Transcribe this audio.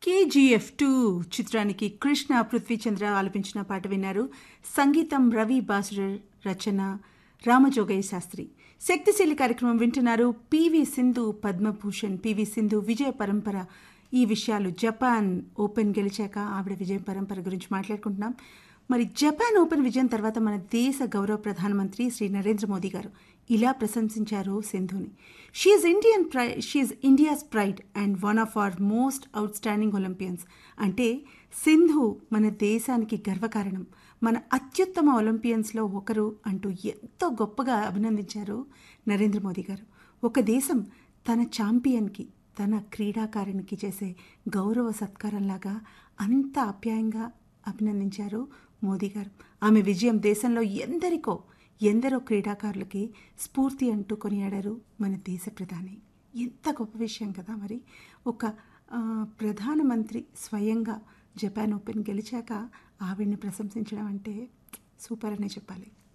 KGF two చిత్రానికి కృష్ణ పృథ్వీచంద్ర ఆలపించిన పాట విన్నారు సంగీతం రవి బాసురర్ రచన రామజోగయ్య శాస్త్రి శక్తిశీలి కార్యక్రమం వింటున్నారు పివి సింధు పద్మభూషణ్ పివి సింధు విజయ పరంపర ఈ విషయాలు జపాన్ ఓపెన్ గెలిచాక ఆవిడ విజయ పరంపర గురించి మాట్లాడుకుంటున్నాం మరి జపాన్ ఓపెన్ విజయం తర్వాత మన దేశ గౌరవ ప్రధానమంత్రి శ్రీ నరేంద్ర మోదీ గారు ఇలా ప్రశంసించారు సింధుని షీఈ్ ఇండియన్ ప్రై she's India's pride and one of our most outstanding Olympians అంటే సింధు మన దేశానికి గర్వకారణం మన అత్యుత్తమ ఒలింపియన్స్లో ఒకరు అంటూ ఎంతో గొప్పగా అభినందించారు నరేంద్ర మోదీ గారు ఒక దేశం తన ఛాంపియన్కి తన క్రీడాకారునికి చేసే గౌరవ సత్కారంలాగా అంత ఆప్యాయంగా అభినందించారు మోదీ గారు ఆమె విజయం దేశంలో ఎందరికో ఎందరో క్రీడాకారులకి స్ఫూర్తి అంటూ కొనియాడారు మన దేశ ప్రధాని ఎంత గొప్ప విషయం కదా మరి ఒక ఆ, ప్రధానమంత్రి స్వయంగా జపాన్ ఓపెన్ గెలిచాక ఆవిడ్ని ప్రశంసించడం అంటే సూపర్ అనే చెప్పాలి